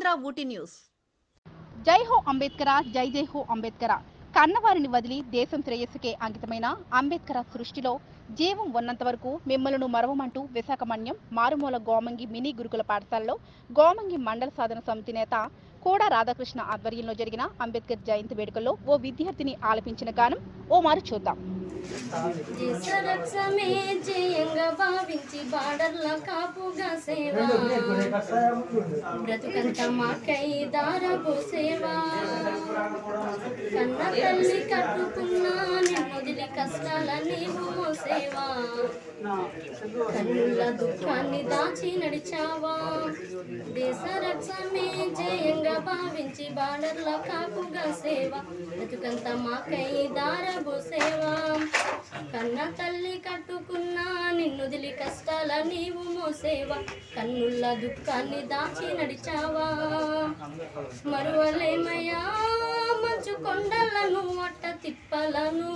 ఆంధ్ర ఊటీ న్యూస్ జై హో అంబేద్కర జై జై హో అంబేద్కర కన్నవారిని వదిలి దేశం శ్రేయస్సుకే అంకితమైన అంబేద్కర సృష్టిలో జీవం ఉన్నంత వరకు మిమ్మలను మరవమంటూ విశాఖమన్యం మారుమూల గోమంగి మినీ గురుకుల పాఠశాలలో గోమంగి మండల సాధన సమితి నేత కోడా రాధాకృష్ణ ఆధ్వర్యంలో జరిగిన అంబేద్కర్ జయంతి వేడుకల్లో ఓ విద్యార్థిని ఆలపించిన గానం ఓ మారు చూద్దాం దేశరక్షమే జయంగా భావించి బార్డర్ల కాపుగా సేవ బ్రతుకంత మాకై దారపు సేవ కన్న తల్లి కట్టుకున్న నిన్నొదిలి కష్టాల నీవు మోసేవా కన్నుల దుఃఖాన్ని దాచి నడిచావా దేశ రక్షమే జయంగా భావించి బార్డర్ల కాపుగా సేవ బ్రతుకంత మాకై దారపు సేవ కన్న తల్లి కట్టుకున్న నిన్నుదిలి కష్టాల నీవు మోసేవ కన్నుల దుఃఖాన్ని దాచి నడిచావా మరువలేమయ్యా మంచు కొండలను అట్ట తిప్పలను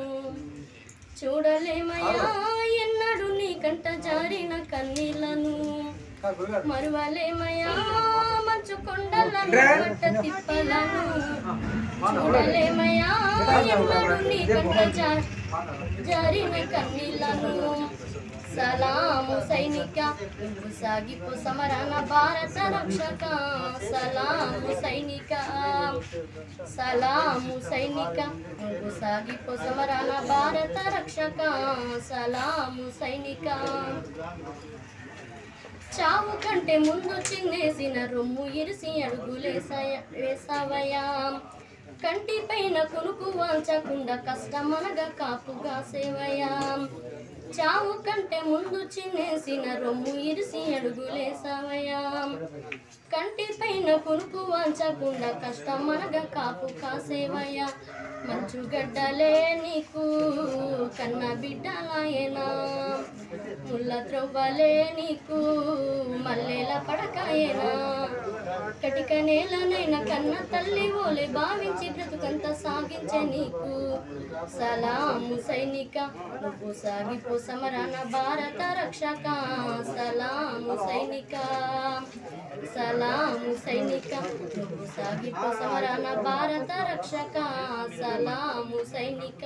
చూడలేమయ్యా ఎన్నడు నీ కంట జారిన కన్నీళ్లను మరువలేమయ్యా మంచు కొండలను అట్ట తిప్పలను చూడలేమయ్యా ఎన్నడు నీ కంట జారి జారిన కన్నీళ్లను సలాము సైనిక నువ్వు సాగిపో సమరణ భారత రక్షక సలాము సైనిక సలాము సైనిక నువ్వు సాగిపో సమరణ భారత రక్షక సలాము సైనిక చావు కంటే ముందు చిన్నేసిన రొమ్ము ఇరిసి అడుగులేసాయ వేసావయా కంటి పైన కొనుకు వాంచకుండా కష్టమనగా కాపుగా సేవయా చావు కంటే ముందు చిన్నేసిన రొమ్ము ఇరిసి అడుగులేసావయా కంటి పైన కొనుకు వాంచకుండా కష్టమనగా కాపు కాసేవయ్యా మంచు గడ్డలే నీకు కన్న బిడ్డలాయనా ముళ్ళ త్రవ్వలే నీకు మల్లెల పడకాయేనా కటిక నేలనైన కన్న తల్లి ఓలే భావించి బ్రతుకంత సాగించే నీకు సలాము సైనిక నువ్వు సాగిపో సమరణ భారత రక్షక సలాము సైనిక సలాము సైనిక నువ్వు సాగిపో సమరణ భారత రక్షక సలాము సైనిక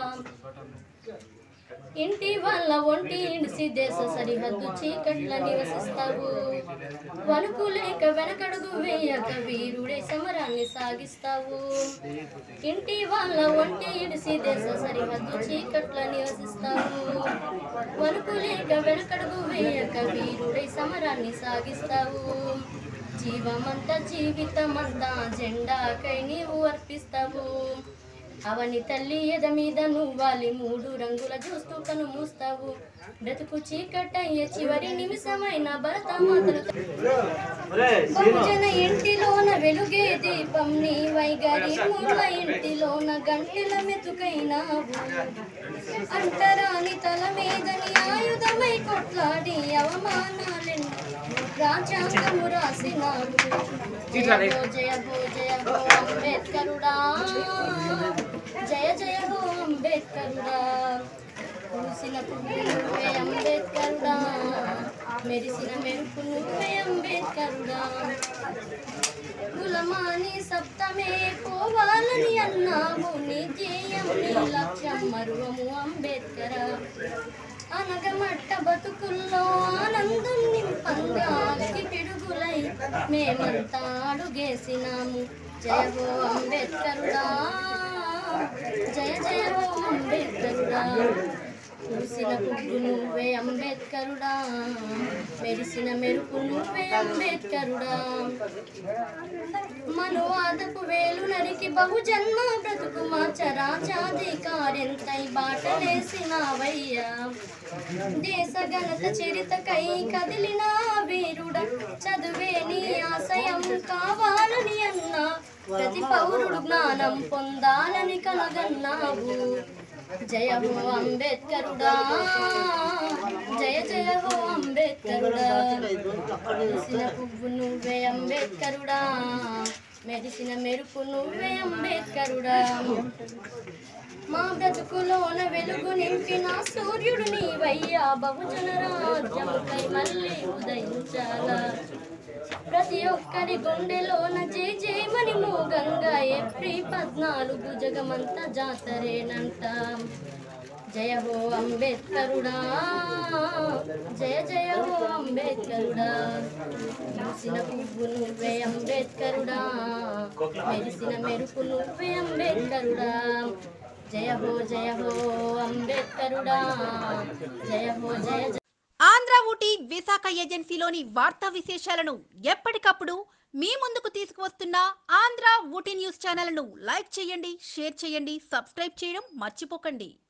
ఇంటి వాళ్ళ ఒంటి ఇడిసి దేశ సరిహద్దు చీకట్ల నివసిస్తావు వణుకు లేక వెనకడుగు వేయక వీరుడే సమరాన్ని సాగిస్తావు ఇంటి వాళ్ళ ఒంటి ఇడిసి దేశ సరిహద్దు చీకట్ల నివసిస్తావు వణుకు లేక వెనకడుగు వేయక వీరుడే సమరాన్ని సాగిస్తావు జీవమంతా జీవితమంతా జెండాకై నీవు అర్పిస్తావు అవని తల్లి ఎద మీద నువ్వాలి మూడు రంగుల చూస్తూ కను మూస్తావు బ్రతుకు చీకటయ్యే చివరి నిమిషమైన భరత మాతలు బహుజన ఇంటిలోన వెలుగే దీపం నీ వైగరి మూల ఇంటిలోన గంటెల మెతుకైనావు అంటరాని తల మీదని ఆయుధమై కొట్లాడి అవమానాలెన్ని రాజ్యాంగము రాసినావు జయ హో జయ హో జయ హో అంబేద్కరుడా జయ జయ హో అంబేద్కరుడా పూసిన పువ్వు నువ్వే అంబేద్కరుడా మెరిసిన మెరుపు నువ్వే అంబేద్కరుడా కులమాని సప్తమే పోవాలని అన్నావు నీ ధ్యేయం నీ లక్ష్యం మరువము అంబేద్కర అనగమట్ట బతుకుల్లో ఆనందం నింపంగా అలకి పిడుగులై మేమంతా అడుగేసినాము జయ హో అంబేద్కరుడా జయ జయ హో అంబేద్కరుడా పూసిన పువ్వు నువ్వే అంబేద్కరుడా మెరిసిన మెరుపు నువ్వే అంబేద్కరుడా మనోవాదపు వేలు నరికి బహుజన్మ బ్రతుకు మార్చ రాజాధికారెంతై బాటలేసినావయ్యా దేశ ఘనత చరితకై కదిలిన వీరుడ చదువే నీ ఆశయం కావాలని అన్నా ప్రతి పౌరుడు జ్ఞానం పొందాలని కలగన్నావు జయ హో అంబేద్కరుడా జయ జయ హో అంబేద్కరుడా పూసిన పువ్వు నువ్వే అంబేద్కరుడా మెరిసిన మెరుపు నువ్వే అంబేద్కరుడా మా బ్రతుకులోన వెలుగు నింపిన సూర్యుడు నీవయ్యా బహుజన రాజ్యముకై మళ్ళీ ఉదయించాలా ప్రతి ఒక్కరి గుండెలోన జై జయమని మోగంగా ఏప్రిల్ పద్నాలుగు జగమంతా జాతరేనంట జయ హో అంబేద్కరుడా జయ జయ హో అంబేద్కరుడా మెరిసిన పువ్వు నువ్వే అంబేద్కరుడా మెరిసిన మెరుపు నువ్వే అంబేద్కరుడా జయ హో జయ హో అంబేద్కరుడా జయ హో జయ జయ ఆంధ్ర ఊటీ విశాఖ ఏజెన్సీలోని వార్తా విశేషాలను ఎప్పటికప్పుడు మీ ముందుకు తీసుకువస్తున్న ఆంధ్ర ఊటీ న్యూస్ ఛానల్ను లైక్ చేయండి షేర్ చేయండి సబ్స్క్రైబ్ చేయడం మర్చిపోకండి